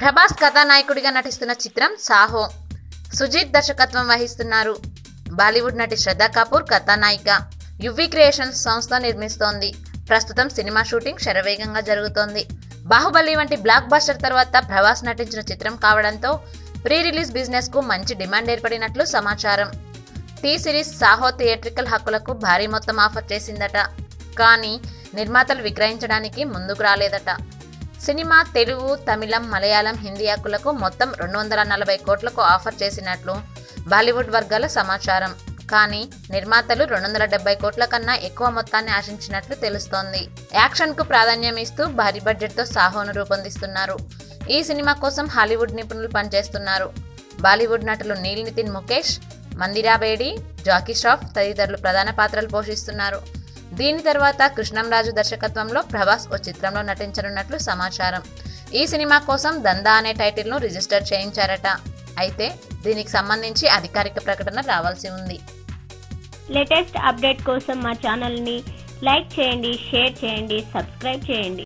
ప్రభాస్ కథానాయకుడిగా నటిస్తున్న చిత్రం సాహో సుజీత్ దర్శకత్వం వహిస్తున్నారు బాలీవుడ్ నటి శ్రద్ధా కపూర్ కథానాయిక యువి క్రియేషన్స్ సంస్థ నిర్మిస్తోంది ప్రస్తుతం సినిమా షూటింగ్ శరవేగంగా జరుగుతోంది బాహుబలి వంటి బ్లాక్ బస్టర్ తర్వాత ప్రభాస్ నటించిన చిత్రం కావడంతో ప్రీ రిలీజ్ బిజినెస్ కు మంచి డిమాండ్ ఏర్పడినట్లు సమాచారం టీ సిరీస్ సాహో థియేట్రికల్ హక్కులకు భారీ మొత్తం ఆఫర్ చేసిందట కానీ నిర్మాతలు విక్రయించడానికి ముందుకు రాలేదట సినిమా తెలుగు తమిళం మలయాళం హిందీ హక్కులకు మొత్తం రెండు వందల నలభై కోట్లకు ఆఫర్ చేసినట్లు బాలీవుడ్ వర్గాల సమాచారం కానీ నిర్మాతలు రెండు వందల డెబ్బై కోట్ల కన్నా ఎక్కువ మొత్తాన్ని ఆశించినట్లు తెలుస్తోంది యాక్షన్కు ప్రాధాన్యం ఇస్తూ భారీ బడ్జెట్తో సాహోను రూపొందిస్తున్నారు ఈ సినిమా కోసం హాలీవుడ్ నిపుణులు పనిచేస్తున్నారు బాలీవుడ్ నటులు నీల్ నితిన్ ముఖేష్ మందిరా బేడి జాకీ ష్రాఫ్ తదితరులు ప్రధాన పాత్రలు పోషిస్తున్నారు దీని తర్వాత కృష్ణంరాజు దర్శకత్వంలో ప్రభాస్ ఓ చిత్రంలో నటించనున్నట్లు సమాచారం ఈ సినిమా కోసం దందా అనే టైటిల్ను రిజిస్టర్ చేయించారట అయితే దీనికి సంబంధించి అధికారిక ప్రకటన రావాల్సి ఉంది లేటెస్ట్ అప్డేట్ కోసం మా ఛానల్ని లైక్ చేయండి షేర్ చేయండి సబ్స్క్రైబ్ చేయండి